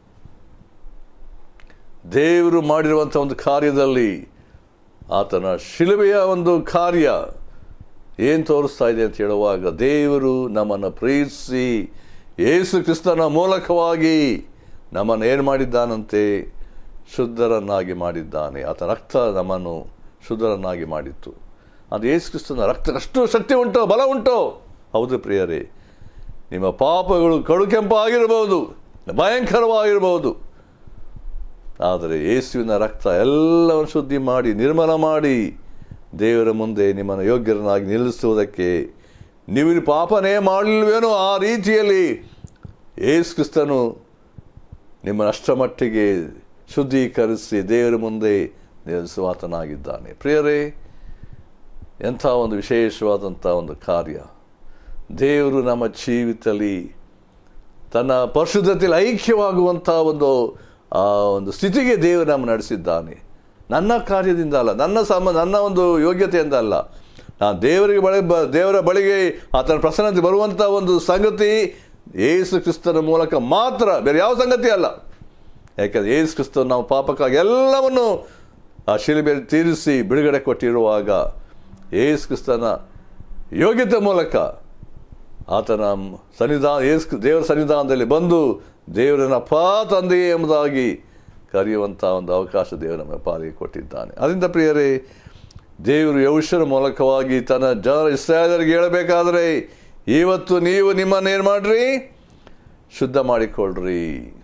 ದೇವರು ಮಾಡಿರುವಂಥ ಒಂದು ಕಾರ್ಯದಲ್ಲಿ ಆತನ ಶಿಲುಬೆಯ ಒಂದು ಕಾರ್ಯ ಏನು ತೋರಿಸ್ತಾ ಇದೆ ಅಂತ ಹೇಳುವಾಗ ದೇವರು ನಮ್ಮನ್ನು ಪ್ರೀತಿಸಿ ಯೇಸು ಕ್ರಿಸ್ತನ ಮೂಲಕವಾಗಿ ನಮ್ಮನ್ನು ಏನು ಮಾಡಿದ್ದಾನಂತೆ ಶುದ್ಧರನ್ನಾಗಿ ಮಾಡಿದ್ದಾನೆ ಆತ ರಕ್ತ ನಮ್ಮನ್ನು ಶುದ್ಧರನ್ನಾಗಿ ಮಾಡಿತ್ತು ಅದು ಯೇಸು ಕ್ರಿಸ್ತನ ರಕ್ತಕ್ಕಷ್ಟು ಶಕ್ತಿ ಉಂಟೋ ಬಲ ಉಂಟೋ ಹೌದು ಪ್ರಿಯರೇ ನಿಮ್ಮ ಪಾಪಗಳು ಕಡು ಕೆಂಪಾಗಿರಬಹುದು ಭಯಂಕರವಾಗಿರಬಹುದು ಆದರೆ ಯೇಸುವಿನ ರಕ್ತ ಎಲ್ಲವನ್ನು ಶುದ್ಧಿ ಮಾಡಿ ನಿರ್ಮಲ ಮಾಡಿ ದೇವರ ಮುಂದೆ ನಿಮ್ಮನ್ನು ಯೋಗ್ಯರನ್ನಾಗಿ ನಿಲ್ಲಿಸುವುದಕ್ಕೆ ನೀವು ಇಲ್ಲಿ ಪಾಪನೇ ಮಾಡಲಿಲ್ವೇನೋ ಆ ರೀತಿಯಲ್ಲಿ ಯೇಸು ಕ್ರಿಸ್ತನು ನಿಮ್ಮನ್ನು ಅಷ್ಟಮಟ್ಟಿಗೆ ಶುದ್ಧೀಕರಿಸಿ ದೇವರ ಮುಂದೆ ನಿಲ್ಲಿಸುವಾತನಾಗಿದ್ದಾನೆ ಪ್ರಿಯರೇ ಎಂಥ ಒಂದು ವಿಶೇಷವಾದಂಥ ಒಂದು ಕಾರ್ಯ ದೇವರು ನಮ್ಮ ಜೀವಿತದಲ್ಲಿ ತನ್ನ ಪರಿಶುದ್ಧತೆಯಲ್ಲಿ ಐಕ್ಯವಾಗುವಂಥ ಒಂದು ಆ ಒಂದು ಸ್ಥಿತಿಗೆ ದೇವರು ನಮ್ಮ ನಡೆಸಿದ್ದಾನೆ ನನ್ನ ಕಾರ್ಯದಿಂದ ಅಲ್ಲ ನನ್ನ ಸಮ ನನ್ನ ಒಂದು ಯೋಗ್ಯತೆಯಿಂದ ಅಲ್ಲ ನಾನು ದೇವರಿಗೆ ಬಳಿ ಬ ದೇವರ ಬಳಿಗೆ ಆತನ ಪ್ರಸನ್ನತೆ ಬರುವಂಥ ಒಂದು ಸಂಗತಿ ಏಸು ಕ್ರಿಸ್ತನ ಮೂಲಕ ಮಾತ್ರ ಬೇರೆ ಯಾವ ಸಂಗತಿ ಅಲ್ಲ ಯಾಕಂದರೆ ಏಸು ಕ್ರಿಸ್ತನು ನಾವು ಪಾಪಕ್ಕಾಗಿ ಎಲ್ಲವನ್ನು ಆ ಶಿಲುಬೆಯಲ್ಲಿ ತೀರಿಸಿ ಬಿಡುಗಡೆ ಕೊಟ್ಟಿರುವಾಗ ಏಸು ಕ್ರಿಸ್ತನ ಯೋಗ್ಯತೆ ಮೂಲಕ ಆತನ ಸನ್ನಿಧಾನ ಏಸು ದೇವರ ಸನ್ನಿಧಾನದಲ್ಲಿ ಬಂದು ದೇವರನ್ನ ಅಪ್ಪ ತಂದೆಯೇ ಎಂಬುದಾಗಿ ಕರೆಯುವಂಥ ಒಂದು ಅವಕಾಶ ದೇವರು ನಮ್ಮ ಪಾಲಿಗೆ ಕೊಟ್ಟಿದ್ದಾನೆ ಅದರಿಂದ ಪ್ರಿಯರೇ ದೇವರು ಯೌಷರ ಮೂಲಕವಾಗಿ ತನ್ನ ಜನರ ಇಸ್ರಾಯಲರಿಗೆ ಹೇಳಬೇಕಾದ್ರೆ ಇವತ್ತು ನೀವು ನಿಮ್ಮನ್ನು ಏನು ಮಾಡ್ರಿ ಶುದ್ಧ ಮಾಡಿಕೊಳ್ಳ್ರಿ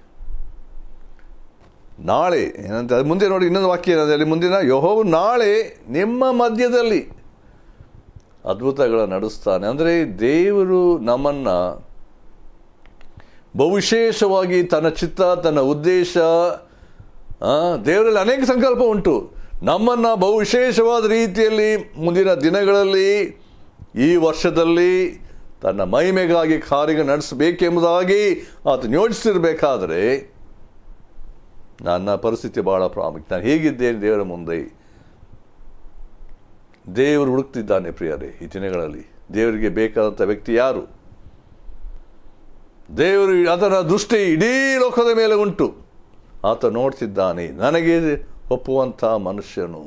ನಾಳೆ ಏನಂತ ಅದು ಮುಂದೆ ನೋಡಿ ಇನ್ನೊಂದು ವಾಕ್ಯ ಏನಂದ್ರೆ ಅಲ್ಲಿ ಮುಂದಿನ ಯಹೋವು ನಾಳೆ ನಿಮ್ಮ ಮಧ್ಯದಲ್ಲಿ ಅದ್ಭುತಗಳ ನಡೆಸ್ತಾನೆ ಅಂದರೆ ದೇವರು ನಮ್ಮನ್ನು ಬಹುವಿಶೇಷವಾಗಿ ತನ್ನ ಚಿತ್ತ ತನ್ನ ಉದ್ದೇಶ ಆ, ದೇವರಲ್ಲಿ ಅನೇಕ ಸಂಕಲ್ಪ ಉಂಟು ನಮ್ಮನ್ನು ಬಹುವಿಶೇಷವಾದ ರೀತಿಯಲ್ಲಿ ಮುಂದಿನ ದಿನಗಳಲ್ಲಿ ಈ ವರ್ಷದಲ್ಲಿ ತನ್ನ ಮಹಿಮೆಗಾಗಿ ಕಾರ್ಯ ನಡೆಸಬೇಕೆಂಬುದಾಗಿ ಆತ ಯೋಚಿಸಿರ್ಬೇಕಾದ್ರೆ ನನ್ನ ಪರಿಸ್ಥಿತಿ ಬಹಳ ಪ್ರಾಮುಖ್ಯ ನಾನು ಹೇಗಿದ್ದೇನೆ ದೇವರ ಮುಂದೆ ದೇವರು ಹುಡುಕ್ತಿದ್ದಾನೆ ಪ್ರಿಯರೇ ಈ ದಿನಗಳಲ್ಲಿ ದೇವರಿಗೆ ಬೇಕಾದಂಥ ವ್ಯಕ್ತಿ ಯಾರು ದೇವರು ಅದರ ದೃಷ್ಟಿ ಇಡೀ ಲೋಕದ ಮೇಲೆ ಉಂಟು ಆತ ನೋಡ್ತಿದ್ದಾನೆ ನನಗೆ ಒಪ್ಪುವಂಥ ಮನುಷ್ಯನು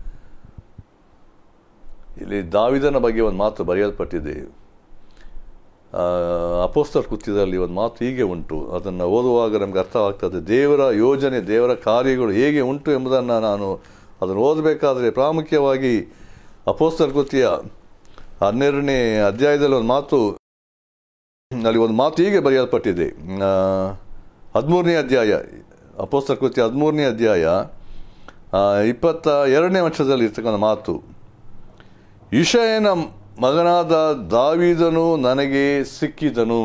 ಇಲ್ಲಿ ದಾವಿದನ ಬಗ್ಗೆ ಒಂದು ಮಾತು ಬರೆಯಲ್ಪಟ್ಟಿದೆ ಆ, ಅಪೋಸ್ತಲ ಕೃತ್ಯದಲ್ಲಿ ಒಂದು ಮಾತು ಹೀಗೆ ಉಂಟು ಅದನ್ನು ಓದುವಾಗ ನಮ್ಗೆ ಅರ್ಥವಾಗ್ತದೆ ದೇವರ ಯೋಜನೆ ದೇವರ ಕಾರ್ಯಗಳು ಹೇಗೆ ಉಂಟು ಎಂಬುದನ್ನು ನಾನು ಅದನ್ನು ಓದಬೇಕಾದ್ರೆ ಪ್ರಾಮುಖ್ಯವಾಗಿ ಅಪೋಸ್ತಲ ಕೃತ್ಯ ಹನ್ನೆರಡನೇ ಅಧ್ಯಾಯದಲ್ಲಿ ಒಂದು ಮಾತು ಅಲ್ಲಿ ಒಂದು ಮಾತು ಹೀಗೆ ಬರೆಯಲ್ಪಟ್ಟಿದೆ ಹದಿಮೂರನೇ ಅಧ್ಯಾಯ ಅಪೋಸ್ತಲ ಕೃತ್ಯ ಹದಿಮೂರನೇ ಅಧ್ಯಾಯ ಆ, ಇಪ್ಪತ್ತ ಎರಡನೇ ವರ್ಷದಲ್ಲಿ ಇರ್ತಕ್ಕಂಥ ಮಾತು ಇಷಯನ ಮಗನಾದ ದಾವಿದನು ನನಗೆ ಸಿಕ್ಕಿದನು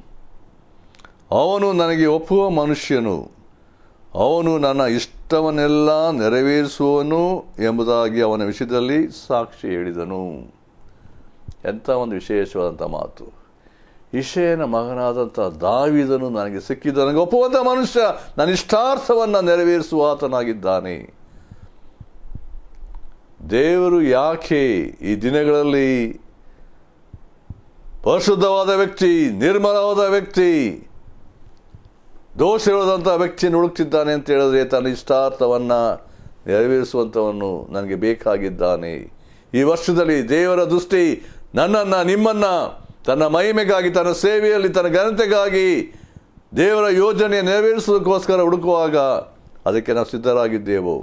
ಅವನು ನನಗೆ ಒಪ್ಪುವ ಮನುಷ್ಯನು ಅವನು ನನ್ನ ಇಷ್ಟವನ್ನೆಲ್ಲ ನೆರವೇರಿಸುವನು ಎಂಬುದಾಗಿ ಅವನ ವಿಷಯದಲ್ಲಿ ಸಾಕ್ಷಿ ಹೇಳಿದನು ಎಂಥ ಒಂದು ವಿಶೇಷವಾದಂಥ ಮಾತು ಇಷಯನ ಮಗನಾದಂಥ ದಾವಿದನು ನನಗೆ ಸಿಕ್ಕಿದ ನನಗೆ ಒಪ್ಪುವಂಥ ಮನುಷ್ಯ ನನ್ನ ಇಷ್ಟಾರ್ಥವನ್ನು ನೆರವೇರಿಸುವ ಆತನಾಗಿದ್ದಾನೆ ದೇವರು ಯಾಕೆ ಈ ದಿನಗಳಲ್ಲಿ ಪರಿಶುದ್ಧವಾದ ವ್ಯಕ್ತಿ ನಿರ್ಮಲವಾದ ವ್ಯಕ್ತಿ ದೋಷವಿಲ್ಲದಂಥ ವ್ಯಕ್ತಿಯನ್ನು ಹುಡುಕ್ತಿದ್ದಾನೆ ಅಂತ ಹೇಳಿದ್ರೆ ತನ್ನ ಇಷ್ಟಾರ್ಥವನ್ನು ನೆರವೇರಿಸುವಂಥವನು ನನಗೆ ಬೇಕಾಗಿದ್ದಾನೆ ಈ ವರ್ಷದಲ್ಲಿ ದೇವರ ದೃಷ್ಟಿ ನನ್ನನ್ನು ನಿಮ್ಮನ್ನು ತನ್ನ ಮಹಿಮೆಗಾಗಿ ತನ್ನ ಸೇವೆಯಲ್ಲಿ ತನ್ನ ಘನತೆಗಾಗಿ ದೇವರ ಯೋಜನೆ ನೆರವೇರಿಸೋದಕ್ಕೋಸ್ಕರ ಹುಡುಕುವಾಗ ಅದಕ್ಕೆ ನಾವು ಸಿದ್ಧರಾಗಿದ್ದೆವು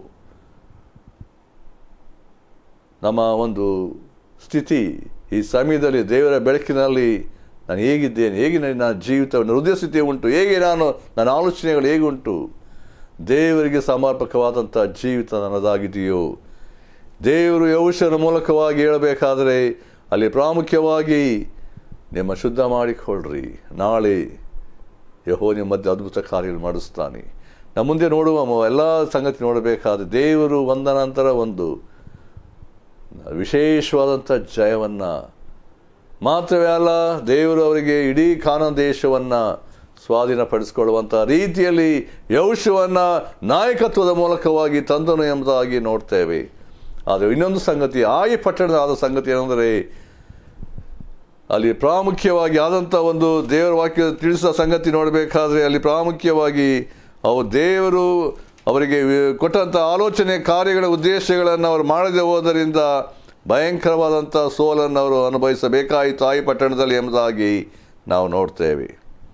ನಮ್ಮ ಒಂದು ಸ್ಥಿತಿ ಈ ಸಮಯದಲ್ಲಿ ದೇವರ ಬೆಳಕಿನಲ್ಲಿ ನಾನು ಹೇಗಿದ್ದೇನೆ ಹೇಗೆ ನನ್ನ ಜೀವಿತವನ್ನು ಹೃದಯ ಸ್ಥಿತಿ ಉಂಟು ಹೇಗೆ ನಾನು ನನ್ನ ಆಲೋಚನೆಗಳು ಹೇಗೆ ಉಂಟು ದೇವರಿಗೆ ಸಮರ್ಪಕವಾದಂಥ ಜೀವಿತ ನನ್ನದಾಗಿದೆಯೋ ದೇವರು ಯೌಷರ ಮೂಲಕವಾಗಿ ಹೇಳಬೇಕಾದರೆ ಅಲ್ಲಿ ಪ್ರಾಮುಖ್ಯವಾಗಿ ನಿಮ್ಮ ಶುದ್ಧ ಮಾಡಿಕೊಳ್ಳ್ರಿ ನಾಳೆ ಯಹೋ ನಿಮ್ಮ ಮಧ್ಯೆ ಅದ್ಭುತ ಕಾರ್ಯಗಳು ಮಾಡಿಸ್ತಾನೆ ನಮ್ಮ ಮುಂದೆ ನೋಡುವ ಮ- ಎಲ್ಲ ಸಂಗತಿ ನೋಡಬೇಕಾದ್ರೆ ದೇವರು ಒಂದ ನಂತರ ಒಂದು ವಿಶೇಷವಾದಂಥ ಜಯವನ್ನು ಮಾತ್ರವೇ ಅಲ್ಲ ದೇವರು ಅವರಿಗೆ ಇಡೀ ಕಾನೂನು ದೇಶವನ್ನು ಸ್ವಾಧೀನಪಡಿಸಿಕೊಳ್ಳುವಂಥ ರೀತಿಯಲ್ಲಿ ಯೌಶವನ್ನು ನಾಯಕತ್ವದ ಮೂಲಕವಾಗಿ ತಂದನು ಎಂಬುದಾಗಿ ನೋಡ್ತೇವೆ ಆದರೆ ಇನ್ನೊಂದು ಸಂಗತಿ ಆಯಿ ಪಟ್ಟಣದ ಆದ ಸಂಗತಿ ಏನೆಂದರೆ ಅಲ್ಲಿ ಪ್ರಾಮುಖ್ಯವಾಗಿ ಆದಂಥ ಒಂದು ದೇವರ ವಾಕ್ಯ ತಿಳಿಸುವ ಸಂಗತಿ ನೋಡಬೇಕಾದ್ರೆ ಅಲ್ಲಿ ಪ್ರಾಮುಖ್ಯವಾಗಿ ಅವು ದೇವರು ಅವರಿಗೆ ವಿ- ಕೊಟ್ಟಂಥ ಆಲೋಚನೆ ಕಾರ್ಯಗಳ ಉದ್ದೇಶಗಳನ್ನು ಅವರು ಮಾಡದೆ ಹೋದರಿಂದ ಭಯಂಕರವಾದಂಥ ಸೋಲನ್ನು ಅವರು ಅನುಭವಿಸಬೇಕಾಯಿತು ಆಯಿ ಪಟ್ಟಣದಲ್ಲಿ ಎಂಬುದಾಗಿ ನಾವು ನೋಡ್ತೇವೆ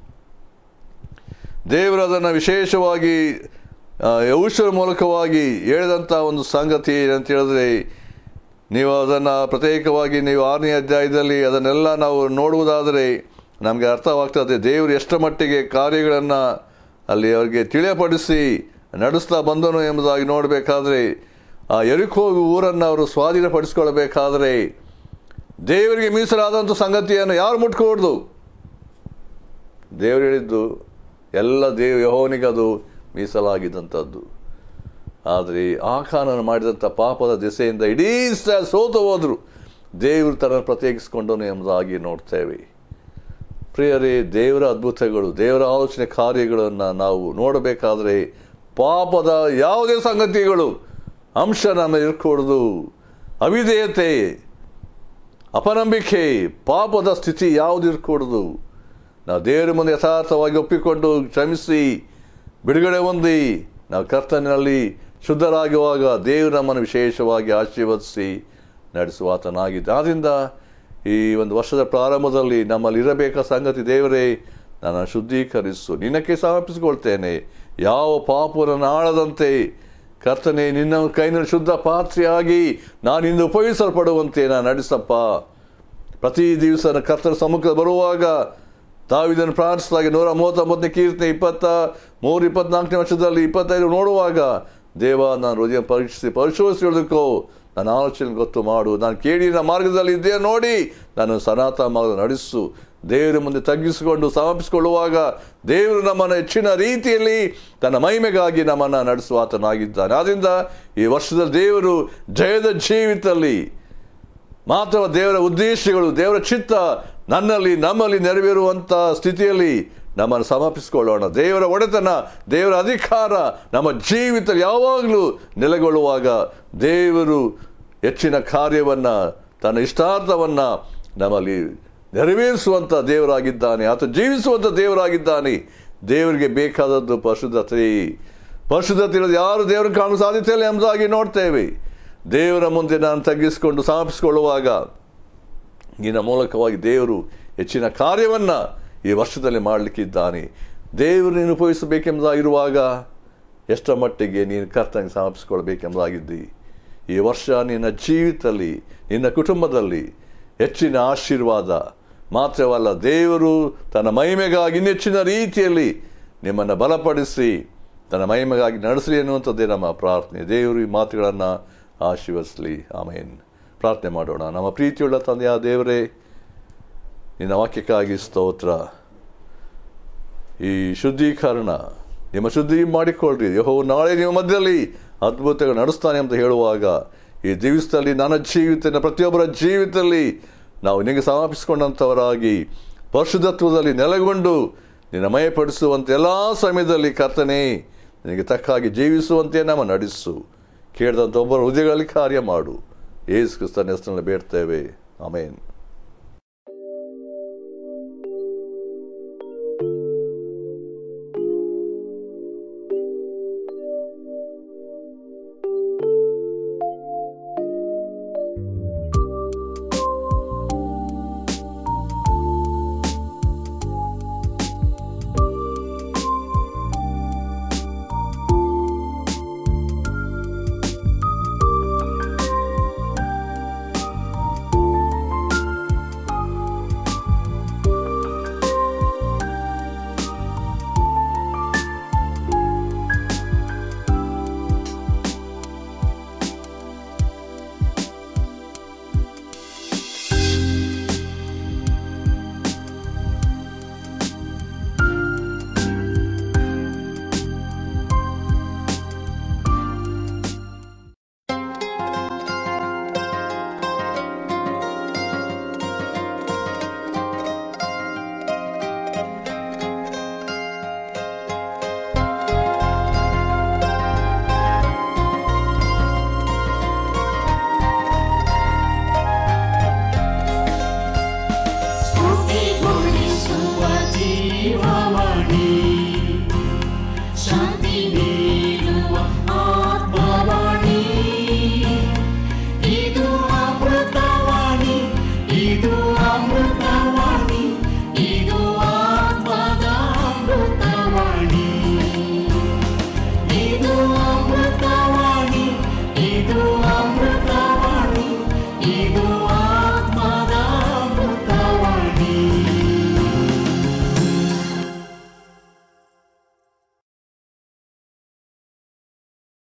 ದೇವರು ಅದನ್ನು ವಿಶೇಷವಾಗಿ ಆ, ಯೌಷರ ಮೂಲಕವಾಗಿ ಹೇಳಿದಂಥ ಒಂದು ಸಂಗತಿ ಏನಂತ ಹೇಳಿದ್ರೆ ನೀವು ಅದನ್ನು ಪ್ರತ್ಯೇಕವಾಗಿ ನೀವು ಆರನೇ ಅಧ್ಯಾಯದಲ್ಲಿ ಅದನ್ನೆಲ್ಲ ನಾವು ನೋಡುವುದಾದರೆ ನಮಗೆ ಅರ್ಥವಾಗ್ತದೆ ದೇವರು ಎಷ್ಟರ ಮಟ್ಟಿಗೆ ಕಾರ್ಯಗಳನ್ನು ಅಲ್ಲಿ ಅವರಿಗೆ ತಿಳಿಯಪಡಿಸಿ ನಡೆಸ್ತಾ ಬಂದನು ಎಂಬುದಾಗಿ ನೋಡಬೇಕಾದ್ರೆ ಆ ಎರಿಕೋ ಊರನ್ನು ಅವರು ಸ್ವಾಧೀನಪಡಿಸಿಕೊಳ್ಳಬೇಕಾದರೆ ದೇವರಿಗೆ ಮೀಸಲಾದಂಥ ಸಂಗತಿಯನ್ನು ಯಾರು ಮುಟ್ಕೊಡ್ದು ದೇವರು ಹೇಳಿದ್ದು ಎಲ್ಲ ದೇವ ಯಹೋನಿಗೆ ಅದು ಮೀಸಲಾಗಿದ್ದಂಥದ್ದು ಆದರೆ ಆ ಕಾನೂನು ಮಾಡಿದಂಥ ಪಾಪದ ದಿಸೆಯಿಂದ ಇಡೀ ಸ- ಸೋತು ಹೋದರು ದೇವರು ತನ್ನನ್ನು ಪ್ರತ್ಯೇಕಿಸಿಕೊಂಡನು ಎಂಬುದಾಗಿ ನೋಡ್ತೇವೆ ಪ್ರಿಯರೇ ದೇವರ ಅದ್ಭುತಗಳು ದೇವರ ಆಲೋಚನೆ ಕಾರ್ಯಗಳನ್ನು ನಾವು ನೋಡಬೇಕಾದ್ರೆ ಪಾಪದ ಯಾವುದೇ ಸಂಗತಿಗಳು ಅಂಶ ನಮ್ಮ ಇರ್ಕೂಡ್ದು ಅವಿಧೇಯತೆ ಅಪನಂಬಿಕೆ ಪಾಪದ ಸ್ಥಿತಿ ಯಾವುದು ಇರ್ಕೂಡ್ದು ನಾವು ದೇವರ ಮುಂದೆ ಯಥಾರ್ಥವಾಗಿ ಒಪ್ಪಿಕೊಂಡು ಕ್ಷಮಿಸಿ ಬಿಡುಗಡೆ ಹೊಂದಿ ನಾವು ಕರ್ತನಲ್ಲಿ ಶುದ್ಧರಾಗುವಾಗ ದೇವರು ನಮ್ಮನ್ನು ವಿಶೇಷವಾಗಿ ಆಶೀರ್ವದಿಸಿ ನಡೆಸುವ ಆತನಾಗಿದ್ದ ಆದ್ದರಿಂದ ಈ ಒಂದು ವರ್ಷದ ಪ್ರಾರಂಭದಲ್ಲಿ ನಮ್ಮಲ್ಲಿ ಇರಬೇಕಾದ ಸಂಗತಿ ದೇವರೇ ನನ್ನ ಶುದ್ಧೀಕರಿಸು ನಿನ್ನಕ್ಕೆ ಸಮರ್ಪಿಸಿಕೊಳ್ತೇನೆ ಯಾವ ಪಾಪವನ್ನು ಆಳದಂತೆ ಕರ್ತನೆ ನಿನ್ನ ಕೈನಲ್ಲಿ ಶುದ್ಧ ಪಾತ್ರೆಯಾಗಿ ನಾನಿಂದ ಉಪಯೋಗಿಸಲ್ಪಡುವಂತೆ ನಾನು ನಡೆಸಪ್ಪ ಪ್ರತಿ ದಿವಸ ಕರ್ತನ ಸಮ್ಮುಖ ಬರುವಾಗ ತಾವಿದನ್ನು ಪ್ರಾರ್ಥಿಸಿದಾಗ ನೂರ ಮೂವತ್ತೊಂಬತ್ತನೇ ಕೀರ್ತನೆ ಇಪ್ಪತ್ತ ಮೂರು ಇಪ್ಪತ್ನಾಲ್ಕನೇ ವರ್ಷದಲ್ಲಿ ಇಪ್ಪತ್ತೈದು ನೋಡುವಾಗ ದೇವ ನಾನು ಹೃದಯ ಪರೀಕ್ಷಿಸಿ ಪರಿಶೋಧಿಸಿಕೊಳ್ಳೋದಕ್ಕೋ ನನ್ನ ಆಲೋಚನೆ ಗೊತ್ತು ಮಾಡು ನಾನು ಕೇಳಿನ ಮಾರ್ಗದಲ್ಲಿ ಇದ್ದೇ ನೋಡಿ ನಾನು ಸನಾತನ ಮಾರ್ಗ ನಡೆಸು ದೇವರ ಮುಂದೆ ತಗ್ಗಿಸಿಕೊಂಡು ಸಮರ್ಪಿಸಿಕೊಳ್ಳುವಾಗ ದೇವರು ನಮ್ಮನ್ನು ಹೆಚ್ಚಿನ ರೀತಿಯಲ್ಲಿ ತನ್ನ ಮಹಿಮೆಗಾಗಿ ನಮ್ಮನ್ನು ನಡೆಸುವ ಆತನಾಗಿದ್ದಾನೆ ಆದ್ದರಿಂದ ಈ ವರ್ಷದ ದೇವರು ಜಯದ ಜೀವಿತದಲ್ಲಿ ಮಾತ್ರ ದೇವರ ಉದ್ದೇಶಗಳು ದೇವರ ಚಿತ್ತ ನನ್ನಲ್ಲಿ ನಮ್ಮಲ್ಲಿ ನೆರವೇರುವಂಥ ಸ್ಥಿತಿಯಲ್ಲಿ ನಮ್ಮನ್ನು ಸಮರ್ಪಿಸಿಕೊಳ್ಳೋಣ ದೇವರ ಒಡೆತನ ದೇವರ ಅಧಿಕಾರ ನಮ್ಮ ಜೀವಿತ ಯಾವಾಗಲೂ ನೆಲೆಗೊಳ್ಳುವಾಗ ದೇವರು ಹೆಚ್ಚಿನ ಕಾರ್ಯವನ್ನು ತನ್ನ ಇಷ್ಟಾರ್ಥವನ್ನು ನಮ್ಮಲ್ಲಿ ನೆರವೇರಿಸುವಂಥ ದೇವರಾಗಿದ್ದಾನೆ ಆತ ಜೀವಿಸುವಂಥ ದೇವರಾಗಿದ್ದಾನೆ ದೇವರಿಗೆ ಬೇಕಾದದ್ದು ಪರಿಶುದ್ಧತೆ ಪರಿಶುದ್ಧತೆ ಇಲ್ಲದೆ ಯಾರು ದೇವರನ್ನು ಕಾಣುವ ಸಾಧ್ಯತೆ ಇಲ್ಲ ಎಂಬುದಾಗಿ ನೋಡ್ತೇವೆ ದೇವರ ಮುಂದೆ ನಾನು ತಗ್ಗಿಸಿಕೊಂಡು ಸಮರ್ಪಿಸಿಕೊಳ್ಳುವಾಗ ನಿನ್ನ ಮೂಲಕವಾಗಿ ದೇವರು ಹೆಚ್ಚಿನ ಕಾರ್ಯವನ್ನು ಈ ವರ್ಷದಲ್ಲಿ ಮಾಡಲಿಕ್ಕಿದ್ದಾನೆ ದೇವರು ನೀನು ಉಪಯೋಗಿಸಬೇಕೆಂಬುದಾಗಿರುವಾಗ ಎಷ್ಟರ ಮಟ್ಟಿಗೆ ನೀನು ಕರ್ತನಿಗೆ ಸಮರ್ಪಿಸಿಕೊಳ್ಬೇಕೆಂಬುದಾಗಿದ್ದಿ ಈ ವರ್ಷ ನಿನ್ನ ಜೀವಿತದಲ್ಲಿ ನಿನ್ನ ಕುಟುಂಬದಲ್ಲಿ ಹೆಚ್ಚಿನ ಆಶೀರ್ವಾದ ಮಾತ್ರವಲ್ಲ ದೇವರು ತನ್ನ ಮಹಿಮೆಗಾಗಿ ಇನ್ನೆಚ್ಚಿನ ರೀತಿಯಲ್ಲಿ ನಿಮ್ಮನ್ನು ಬಲಪಡಿಸಿ ತನ್ನ ಮಹಿಮೆಗಾಗಿ ನಡೆಸಲಿ ಎನ್ನುವಂಥದ್ದೇ ನಮ್ಮ ಪ್ರಾರ್ಥನೆ ದೇವರು ಈ ಮಾತುಗಳನ್ನು ಆಶೀರ್ವದಿಸಲಿ ಆಮೇನ್ ಪ್ರಾರ್ಥನೆ ಮಾಡೋಣ ನಮ್ಮ ಪ್ರೀತಿಯುಳ್ಳ ತಂದೆಯ ದೇವರೇ ನಿನ್ನ ವಾಕ್ಯಕ್ಕಾಗಿ ಸ್ತೋತ್ರ ಈ ಶುದ್ಧೀಕರಣ ನಿಮ್ಮ ಶುದ್ಧಿ ಮಾಡಿಕೊಳ್ಳ್ರಿ ಯಹೋ ನಾಳೆ ನಿಮ್ಮ ಮಧ್ಯದಲ್ಲಿ ಅದ್ಭುತಗಳು ನಡೆಸ್ತಾನೆ ಅಂತ ಹೇಳುವಾಗ ಈ ದಿವಸದಲ್ಲಿ ನನ್ನ ಜೀವಿತ ಪ್ರತಿಯೊಬ್ಬರ ಜೀವಿತದಲ್ಲಿ ನಾವು ನಿನಗೆ ಸಮರ್ಪಿಸಿಕೊಂಡಂಥವರಾಗಿ ಪರಿಶುದ್ಧತ್ವದಲ್ಲಿ ನೆಲೆಗೊಂಡು ನಿನ್ನ ಮಯಪಡಿಸುವಂತೆ ಎಲ್ಲ ಸಮಯದಲ್ಲಿ ಕರ್ತನೆ ನಿನಗೆ ತಕ್ಕಾಗಿ ಜೀವಿಸುವಂತೆ ನಮ್ಮ ನಡೆಸು ಕೇಳಿದಂಥ ಒಬ್ಬರ ಹೃದಯಗಳಲ್ಲಿ ಕಾರ್ಯ ಮಾಡು ಏಸು ಕ್ರಿಸ್ತನ ಹೆಸರಲ್ಲಿ ಬೇಡ್ತೇವೆ ಆಮೇನ್